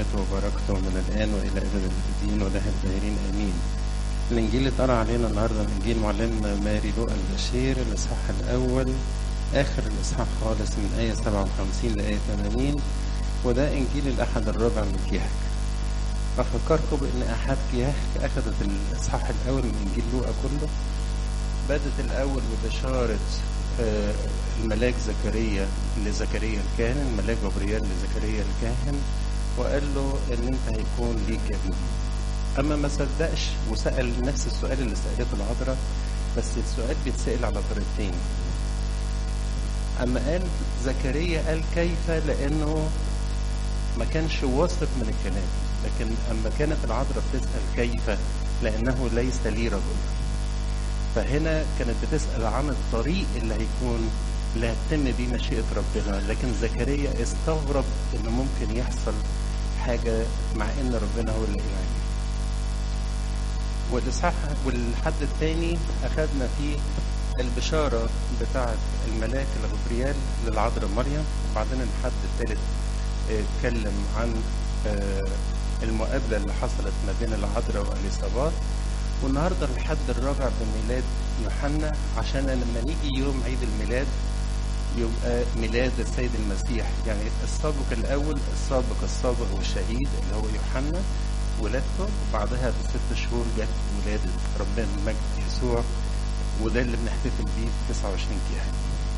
ونعمته وبركته من الآن وإلى أبد الدين وله الداهرين آمين الإنجيل اللي اتقرا علينا النهارده من إنجيل معلمنا ماري لوقا البشير الإصحاح الأول آخر الإصحاح خالص من آية 57 لآية 80 وده إنجيل الأحد الرابع من كيهك أفكركم بأن أحد كيهك أخذت الإصحاح الأول من إنجيل لوقا كله بدت الأول ببشارة آه، الملاك زكريا لزكريا الكاهن الملاك جبريل لزكريا الكاهن وقال له ان انت هيكون ليك ابن اما ما صدقش وسال نفس السؤال اللي سالته العذراء بس السؤال بيتسال على طريقتين اما قال زكريا قال كيف لانه ما كانش واثق من الكلام لكن اما كانت العذراء بتسال كيف لانه ليس لي رجل فهنا كانت بتسأل عن الطريق اللي هيكون اللي هتتم بيه مشيئة ربنا لكن زكريا استغرب ان ممكن يحصل حاجة مع ان ربنا هو اللي قال عليه والإصحاح والحد الثاني أخذنا فيه البشارة بتاعة الملاك الغبريال للعذراء مريم وبعدين الحد الثالث آه، اتكلم عن آه، المقابلة اللي حصلت ما بين العذراء وأليصابات والنهارده الحد الرابع بميلاد يوحنا عشان لما نيجي يوم عيد الميلاد يبقى ميلاد السيد المسيح يعني السابق الاول السابق السابق والشهيد اللي هو يوحنا ولادته وبعدها بست شهور جت ولاده ربنا المجد يسوع وده اللي بنحتفل بيه في 29 كيهان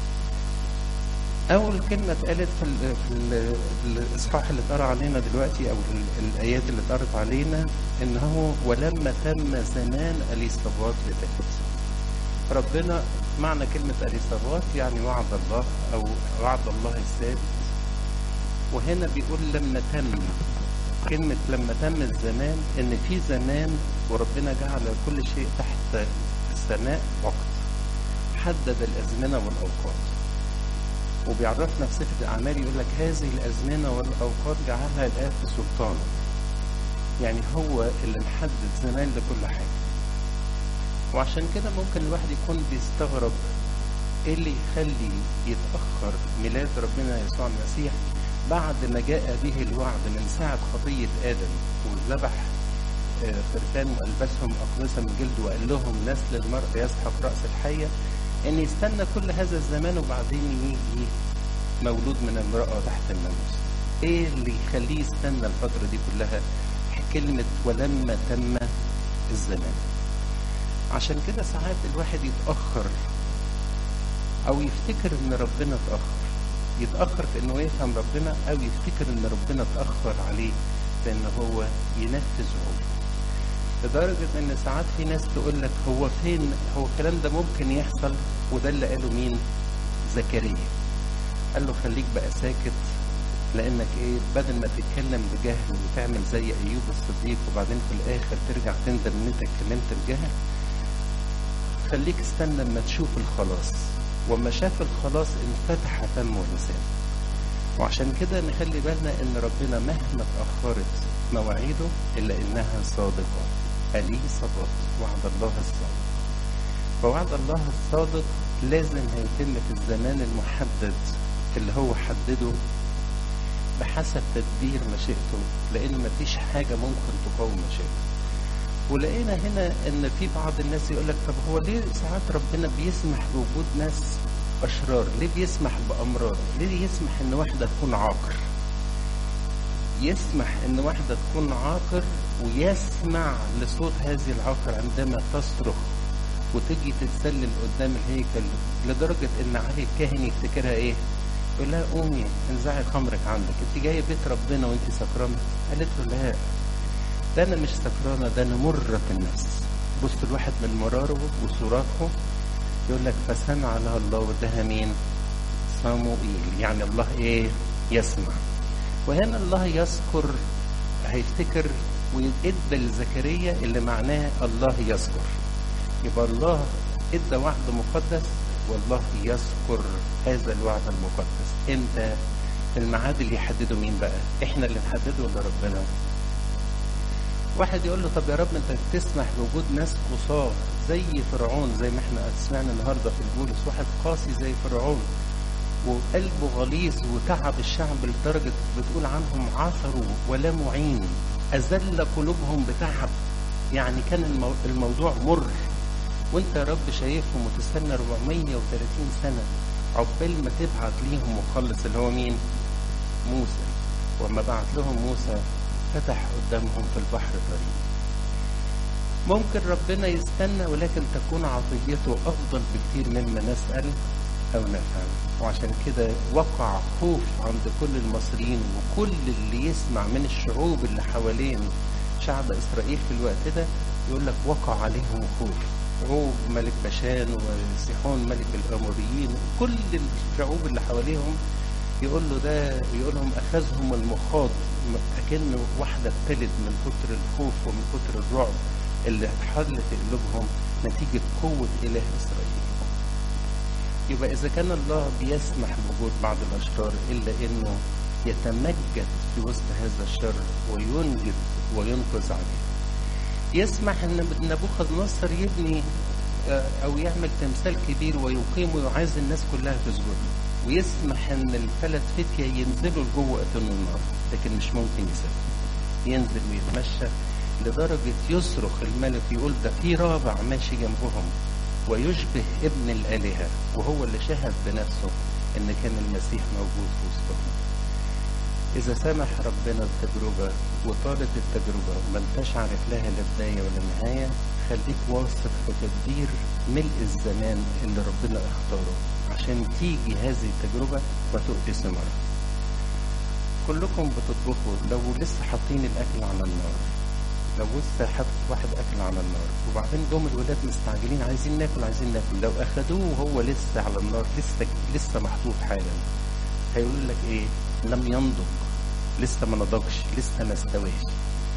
أول كلمة اتقالت في, ال في ال الإصحاح اللي اتقرا علينا دلوقتي أو ال- الآيات اللي اتقرت علينا إن هو ولما تم زمان أليصابات لتأتي ربنا معنى كلمة أليصابات يعني وعد الله أو وعد الله الثابت وهنا بيقول لما تم كلمة لما تم الزمان إن في زمان وربنا جعل كل شيء تحت السماء وقت حدد الأزمنة والأوقات وبيعرفنا في سفر الأعمال يقول لك هذه الأزمنة والأوقات جعلها الآب في سلطانه يعني هو اللي محدد زمان لكل حاجة وعشان كده ممكن الواحد يكون بيستغرب ايه اللي يخلي يتأخر ميلاد ربنا يسوع المسيح بعد ما جاء به الوعد من ساعة خطية آدم وذبح آه، خرفان وألبسهم أقمصة من جلد وقال لهم نسل المرء يسحق رأس الحية ان يستنى كل هذا الزمان وبعدين يجي مولود من امرأة تحت الناموس ايه اللي يخليه يستنى الفترة دي كلها كلمة ولما تم الزمان عشان كده ساعات الواحد يتأخر او يفتكر ان ربنا اتأخر يتأخر في انه يفهم ربنا او يفتكر ان ربنا اتأخر عليه في ان هو ينفذ عقوله لدرجة إن ساعات في ناس تقول لك هو فين هو الكلام ده ممكن يحصل وده اللي قاله مين؟ زكريا. قال له خليك بقى ساكت لأنك إيه بدل ما تتكلم بجهل وتعمل زي أيوب الصديق وبعدين في الآخر ترجع تندم إن أنت اتكلمت بجهل. خليك استنى لما تشوف الخلاص. وما شاف الخلاص انفتح فمه ولسانه. وعشان كده نخلي بالنا ان ربنا مهما اتأخرت مواعيده الا انها صادقة أليه صدق وعد الله الصادق فوعد الله الصادق لازم هيتم في الزمان المحدد اللي هو حدده بحسب تدبير مشيئته لان مفيش حاجة ممكن تقاوم مشيئته ولقينا هنا ان في بعض الناس يقول لك طب هو ليه ساعات ربنا بيسمح بوجود ناس اشرار ليه بيسمح بامراض ليه يسمح ان واحده تكون عاقر يسمح ان واحده تكون عاقر ويسمع لصوت هذه العاقر عندما تصرخ وتجي تتسلل قدام الهيكل لدرجه ان علي الكاهن يفتكرها ايه يقول لها قومي انزعي خمرك عندك انت جايه بيت ربنا وانت سكرانه قالت له لا ده انا مش سكرانه ده انا مره النفس بص الواحد من مراره وصراخه يقول لك فسمع لها الله وادها مين صموئيل يعني الله ايه يسمع وهنا الله يذكر هيفتكر ويدى لزكريا اللي معناه الله يذكر يبقى الله ادى وعد مقدس والله يذكر هذا الوعد المقدس امتى في الميعاد اللي يحدده مين بقى احنا اللي نحدده ولا ربنا واحد يقول له طب يا رب انت بتسمح بوجود ناس قصاه زي فرعون زي ما احنا سمعنا النهارده في البولس واحد قاسي زي فرعون وقلبه غليظ وتعب الشعب لدرجة بتقول عنهم عثروا ولا معين أذل قلوبهم بتعب يعني كان المو... الموضوع مر وانت يا رب شايفهم وتستنى 430 سنة عقبال ما تبعت ليهم مخلص اللي هو مين؟ موسى وما بعت لهم موسى فتح قدامهم في البحر طريق ممكن ربنا يستنى ولكن تكون عطيته أفضل بكتير مما نسأل أو نفهم وعشان كده وقع خوف عند كل المصريين وكل اللي يسمع من الشعوب اللي حوالين شعب إسرائيل في الوقت ده يقول لك وقع عليهم خوف عوب ملك بشان وسيحون ملك الأموريين كل الشعوب اللي حواليهم يقول له ده يقول لهم أخذهم المخاض أكن واحدة ابتلت من كتر الخوف ومن كتر الرعب اللي اتحل في قلوبهم نتيجة قوة إله إسرائيل يبقى إذا كان الله بيسمح بوجود بعض الأشرار إلا إنه يتمجد في وسط هذا الشر وينجد وينقذ عليه يسمح ان نبوخذ نصر يبني او يعمل تمثال كبير ويقيم ويعايز الناس كلها تسجد له ويسمح ان الثلاث فتية ينزلوا لجوه اتون النار لكن مش ممكن يسيبهم ينزل ويتمشى لدرجة يصرخ الملك يقول ده في رابع ماشي جنبهم ويشبه ابن الآلهة وهو اللي شهد بنفسه ان كان المسيح موجود في وسطهم إذا سمح ربنا التجربة وطالت التجربة وما انتش عارف لها لا بداية ولا نهاية خليك واثق في تدبير ملء الزمان اللي ربنا اختاره عشان تيجي هذه التجربة وتؤتي ثمرة. كلكم بتطبخوا لو لسه حاطين الأكل على النار لو لسه حاطط واحد أكل على النار وبعدين جم الولاد مستعجلين عايزين ناكل عايزين ناكل لو أخدوه وهو لسه على النار لسه لسه محطوط حالا هيقول لك إيه لم ينضج لسه ما نضجش لسه ما استواش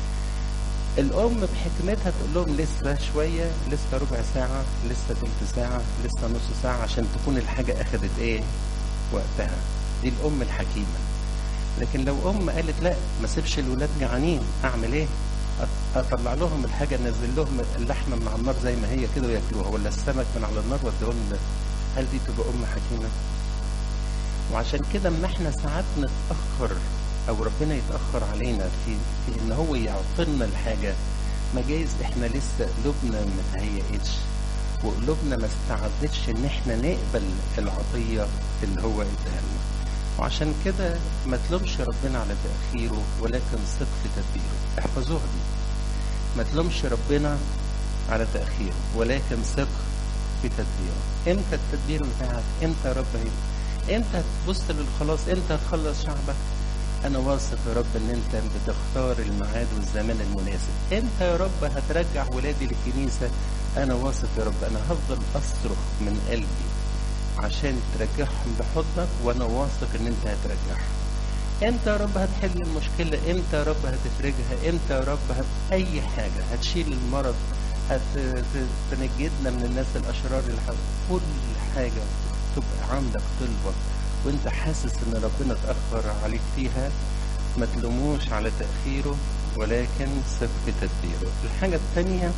الام بحكمتها تقول لهم لسه شويه لسه ربع ساعه لسه تلت ساعه لسه نص ساعه عشان تكون الحاجه اخذت ايه وقتها دي الام الحكيمه لكن لو ام قالت لا ما سيبش الولاد جعانين اعمل ايه اطلع لهم الحاجه انزل لهم اللحمه من على النار زي ما هي كده وياكلوها ولا السمك من على النار واديهم هل دي تبقى ام حكيمه وعشان كده اما احنا ساعات نتاخر او ربنا يتاخر علينا في في ان هو يعطينا الحاجه ما جايز احنا لسه قلوبنا ما تهيئتش وقلوبنا ما استعدتش ان احنا نقبل العطيه اللي هو اداها لنا وعشان كده ما تلومش ربنا على تاخيره ولكن ثق في تدبيره احفظوها دي ما تلومش ربنا على تاخيره ولكن ثق في تدبيره امتى التدبير بتاعك امتى يا رب هيبقى امتى هتبص للخلاص امتى هتخلص شعبك انا واثق يا رب ان انت بتختار الميعاد والزمان المناسب امتى يا رب هترجع ولادي للكنيسه انا واثق يا رب انا هفضل اصرخ من قلبي عشان ترجعهم بحضنك وانا واثق ان انت هترجعهم امتى يا رب هتحل المشكله امتى يا رب هتفرجها امتى يا رب هت... اي حاجه هتشيل المرض هتنجدنا من الناس الاشرار اللي حواليك كل حاجه تبقى عندك طلبه وانت حاسس ان ربنا اتاخر عليك فيها ما تلوموش على تاخيره ولكن ثق في تدبيره الحاجه الثانيه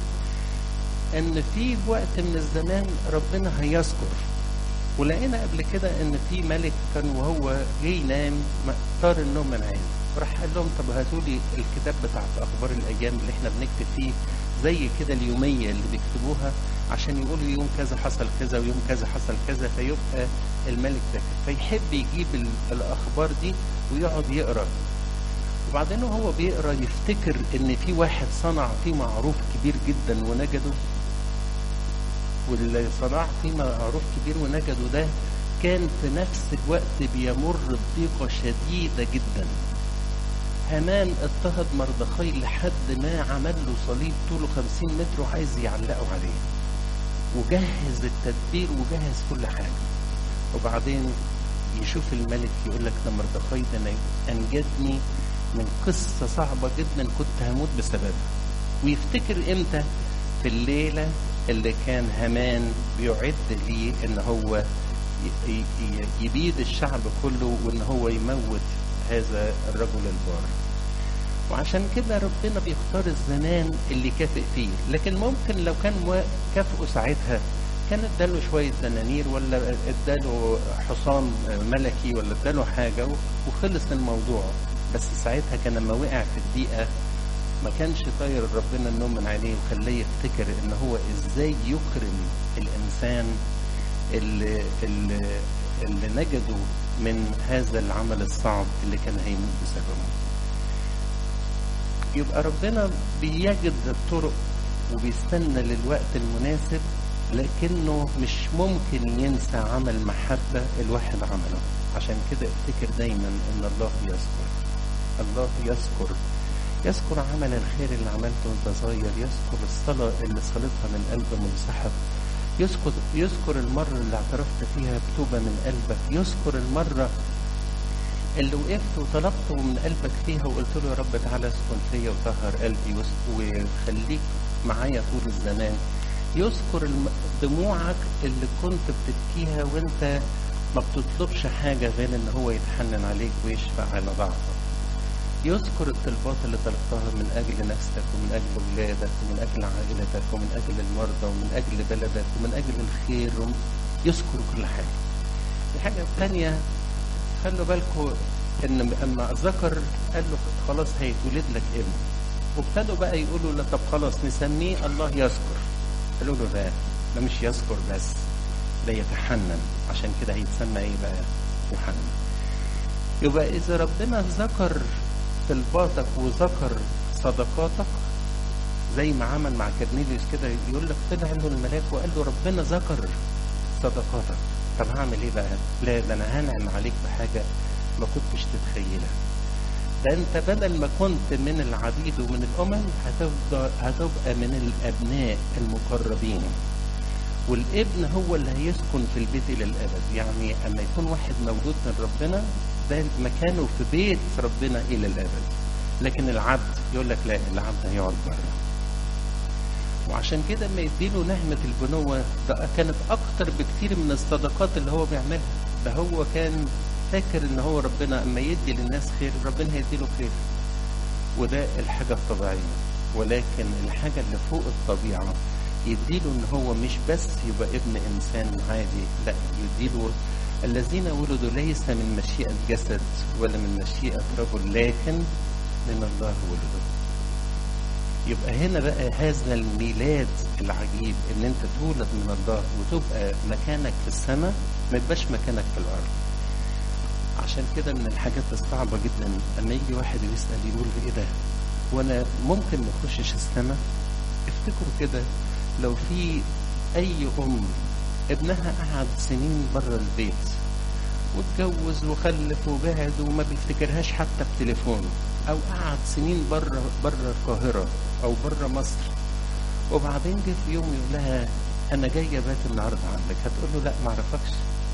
ان في وقت من الزمان ربنا هيذكر ولقينا قبل كده ان في ملك كان وهو جاي ينام طار النوم من عينه راح قال لهم طب هاتوا لي الكتاب بتاع اخبار الايام اللي احنا بنكتب فيه زي كده اليوميه اللي بيكتبوها عشان يقولوا يوم كذا حصل كذا ويوم كذا حصل كذا فيبقى الملك ده فيحب يجيب الاخبار دي ويقعد يقرا وبعدين وهو بيقرا يفتكر ان في واحد صنع فيه معروف كبير جدا ونجده واللي صنع فيه معروف كبير ونجده ده كان في نفس الوقت بيمر بضيقه شديده جدا هامان اضطهد مردخي لحد ما عمل له صليب طوله 50 متر وعايز يعلقه عليه وجهز التدبير وجهز كل حاجه وبعدين يشوف الملك يقول لك ده مردخي ده انجدني من قصه صعبه جدا كنت هموت بسببها ويفتكر امتى في الليله اللي كان هامان بيعد ليه ان هو يبيد الشعب كله وان هو يموت هذا الرجل البار وعشان كده ربنا بيختار الزمان اللي كافئ فيه لكن ممكن لو كان كافئه ساعتها كان اداله شويه دنانير ولا اداله حصان ملكي ولا اداله حاجه وخلص الموضوع بس ساعتها كان لما وقع في الضيقه ما كانش طاير ربنا النوم من عينيه وخلاه يفتكر ان هو ازاي يكرم الانسان اللي, اللي, اللي نجده من هذا العمل الصعب اللي كان هيموت بسببه يبقى ربنا بيجد الطرق وبيستنى للوقت المناسب لكنه مش ممكن ينسى عمل محبة الواحد عمله عشان كده افتكر دايما ان الله يذكر الله يذكر يذكر عمل الخير اللي عملته وانت صغير يذكر الصلاة اللي صليتها من قلب منسحب يذكر يذكر المرة اللي اعترفت فيها بتوبة من قلبك يذكر المرة اللي وقفت وطلبته من قلبك فيها وقلت له يا رب تعالى اسكن فيا وطهر قلبي وخليك معايا طول الزمان يذكر دموعك اللي كنت بتبكيها وانت ما بتطلبش حاجة غير ان هو يتحنن عليك ويشفع على ضعفك يذكر الطلبات اللي طلبتها من أجل نفسك ومن أجل أولادك ومن أجل عائلتك ومن أجل المرضى ومن أجل بلدك ومن أجل الخير يذكر كل حاجة الحاجة الثانية خلوا بالكم إن أما ذكر قال له خلاص هيتولد لك ابن وابتدوا بقى يقولوا لا طب خلاص نسميه الله يذكر قالوا له لا ده مش يذكر بس ده يتحنن عشان كده هيتسمى ايه بقى يوحنا يبقى اذا ربنا ذكر طلباتك وذكر صدقاتك زي ما عمل مع كرنيليوس كده يقول لك طلع له الملاك وقال له ربنا ذكر صدقاتك طب هعمل ايه بقى؟ لا ده انا هنعم عليك بحاجه ما كنتش تتخيلها ده انت بدل ما كنت من العبيد ومن الامم هتبقى هتبقى من الابناء المقربين والابن هو اللي هيسكن في البيت الى الابد يعني اما يكون واحد موجود من ربنا ده مكانه في بيت ربنا الى الابد لكن العبد يقول لك لا العبد هيقعد بره وعشان كده لما يديله نعمة البنوة ده كانت أكتر بكتير من الصدقات اللي هو بيعملها ده هو كان فاكر إن هو ربنا أما يدي للناس خير ربنا هيديله خير وده الحاجة الطبيعية ولكن الحاجة اللي فوق الطبيعة يديله إن هو مش بس يبقى ابن إنسان عادي لا يديله الذين ولدوا ليس من مشيئة جسد ولا من مشيئة رجل لكن من الله ولدوا يبقى هنا بقى هذا الميلاد العجيب ان انت تولد من الله وتبقى مكانك في السماء ما يبقاش مكانك في الارض عشان كده من الحاجات الصعبه جدا اما يجي واحد يسال يقول لي ايه ده وانا ممكن ما اخشش السماء افتكروا كده لو في اي ام ابنها قعد سنين بره البيت واتجوز وخلف وبعد وما بيفتكرهاش حتى بتليفون او قعد سنين بره بره القاهره او بره مصر وبعدين جه في يوم يقول لها انا جايه بات النهارده عندك هتقول له لا ما اعرفكش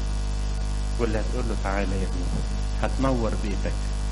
ولا هتقول له تعالى يا ابني هتنور بيتك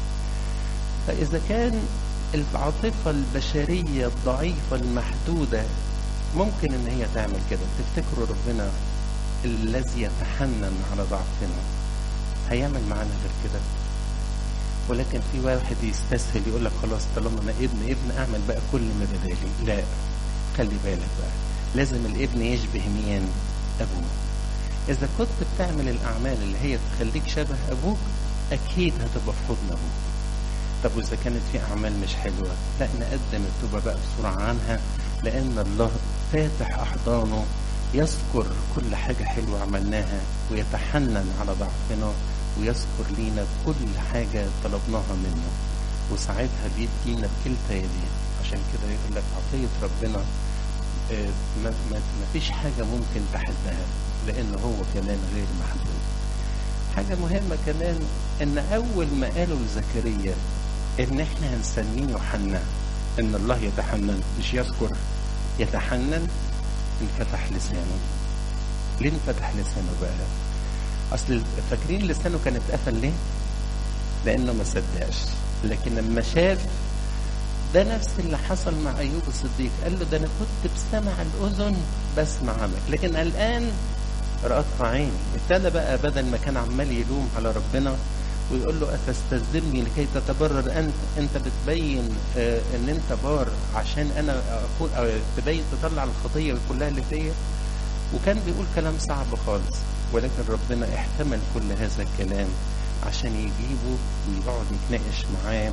فاذا كان العاطفه البشريه الضعيفه المحدوده ممكن ان هي تعمل كده تفتكروا ربنا الذي يتحنن على ضعفنا هيعمل معانا غير كده ولكن في واحد يستسهل يقول لك خلاص طالما انا ابن ابن اعمل بقى كل ما بدالي لا خلي بالك بقى لازم الابن يشبه مين ابوه اذا كنت بتعمل الاعمال اللي هي تخليك شبه ابوك اكيد هتبقى في حضن ابوك طب واذا كانت في اعمال مش حلوه لا نقدم التوبه بقى بسرعه عنها لان الله فاتح احضانه يذكر كل حاجه حلوه عملناها ويتحنن على ضعفنا ويذكر لينا كل حاجة طلبناها منه وساعتها بيدينا بكلتا يديه عشان كده يقول لك عطية ربنا ما, ما, ما فيش حاجة ممكن تحدها لأن هو كمان غير محدود حاجة مهمة كمان إن أول ما قالوا لزكريا إن إحنا هنسميه يوحنا إن الله يتحنن مش يذكر يتحنن انفتح لسانه ليه انفتح لسانه بقى؟ اصل فاكرين لسانه كان اتقفل ليه؟ لانه ما صدقش لكن لما شاف ده نفس اللي حصل مع ايوب الصديق قال له ده انا كنت بسمع الاذن بسمع عمك لكن الان رأت عيني ابتدى بقى بدل ما كان عمال يلوم على ربنا ويقول له أتستذلني لكي تتبرر أنت أنت بتبين آه إن أنت بار عشان أنا أكون آه تبين تطلع الخطية كلها اللي فيا وكان بيقول كلام صعب خالص ولكن ربنا احتمل كل هذا الكلام عشان يجيبه ويقعد يتناقش معاه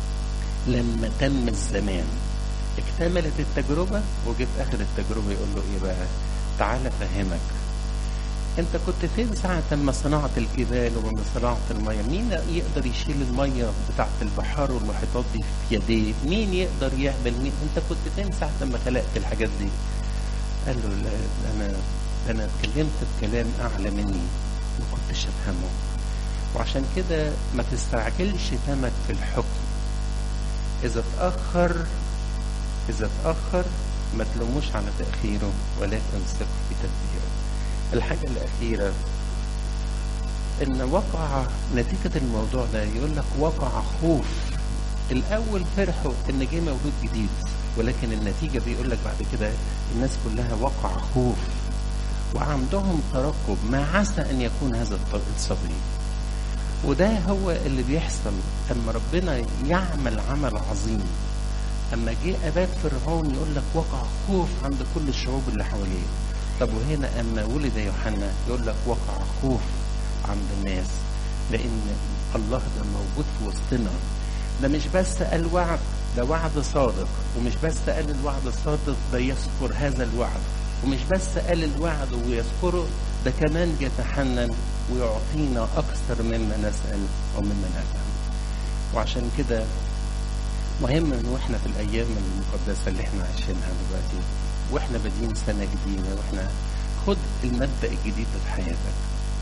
لما تم الزمان اكتملت التجربة وجه في آخر التجربة يقول له إيه بقى تعالى أفهمك أنت كنت فين ساعة ما صنعت الجبال وما صنعت المية مين يقدر يشيل المية بتاعت البحار والمحيطات دي في يديه مين يقدر يعمل مين أنت كنت فين ساعة ما خلقت الحاجات دي قال له لا ده أنا ده أنا اتكلمت بكلام أعلى مني ما كنتش أفهمه وعشان كده ما تستعجلش فمك في الحكم إذا اتأخر إذا اتأخر ما تلوموش على تأخيره ولكن ثق في تدبيره. الحاجة الأخيرة إن وقع نتيجة الموضوع ده يقول لك وقع خوف. الأول فرحوا إن جه مولود جديد ولكن النتيجة بيقول لك بعد كده الناس كلها وقع خوف وعندهم ترقب ما عسى أن يكون هذا الصبي. وده هو اللي بيحصل اما ربنا يعمل عمل عظيم اما جه ابات فرعون يقول لك وقع خوف عند كل الشعوب اللي حواليه طب وهنا اما ولد يوحنا يقول لك وقع خوف عند الناس لان الله ده موجود في وسطنا ده مش بس قال وعد ده وعد صادق ومش بس قال الوعد الصادق ده يذكر هذا الوعد ومش بس قال الوعد ويذكره ده كمان بيتحنن ويعطينا أكثر مما نسأل ومما نفهم وعشان كده مهم ان واحنا في الايام المقدسه اللي احنا عايشينها دلوقتي واحنا بادئين سنه جديده واحنا خد المبدا الجديد في حياتك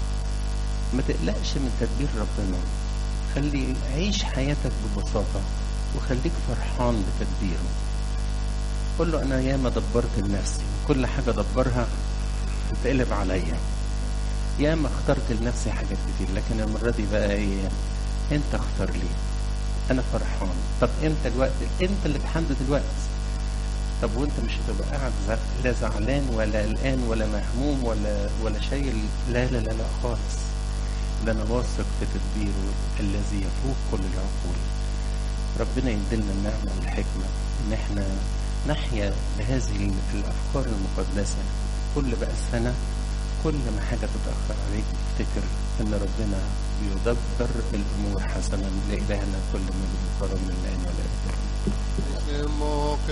ما تقلقش من تدبير ربنا خلي عيش حياتك ببساطه وخليك فرحان بتدبيره قول له انا ياما دبرت لنفسي كل حاجه دبرها بتقلب عليا ياما اخترت لنفسي حاجات كتير لكن المره دي بقى ايه انت اختار لي انا فرحان طب امتى الوقت انت اللي تحدد الوقت طب وانت مش هتبقى قاعد لا زعلان ولا قلقان ولا مهموم ولا ولا شايل لا لا لا لا خالص ده انا واثق في تدبيره الذي يفوق كل العقول ربنا يديلنا النعمه والحكمه ان احنا نحيا بهذه الافكار المقدسه كل بقى السنه كل ما حاجه تتاخر عليك افتكر ان ربنا بيدبر الامور حسنا لالهنا كل من الكرم من الان والابد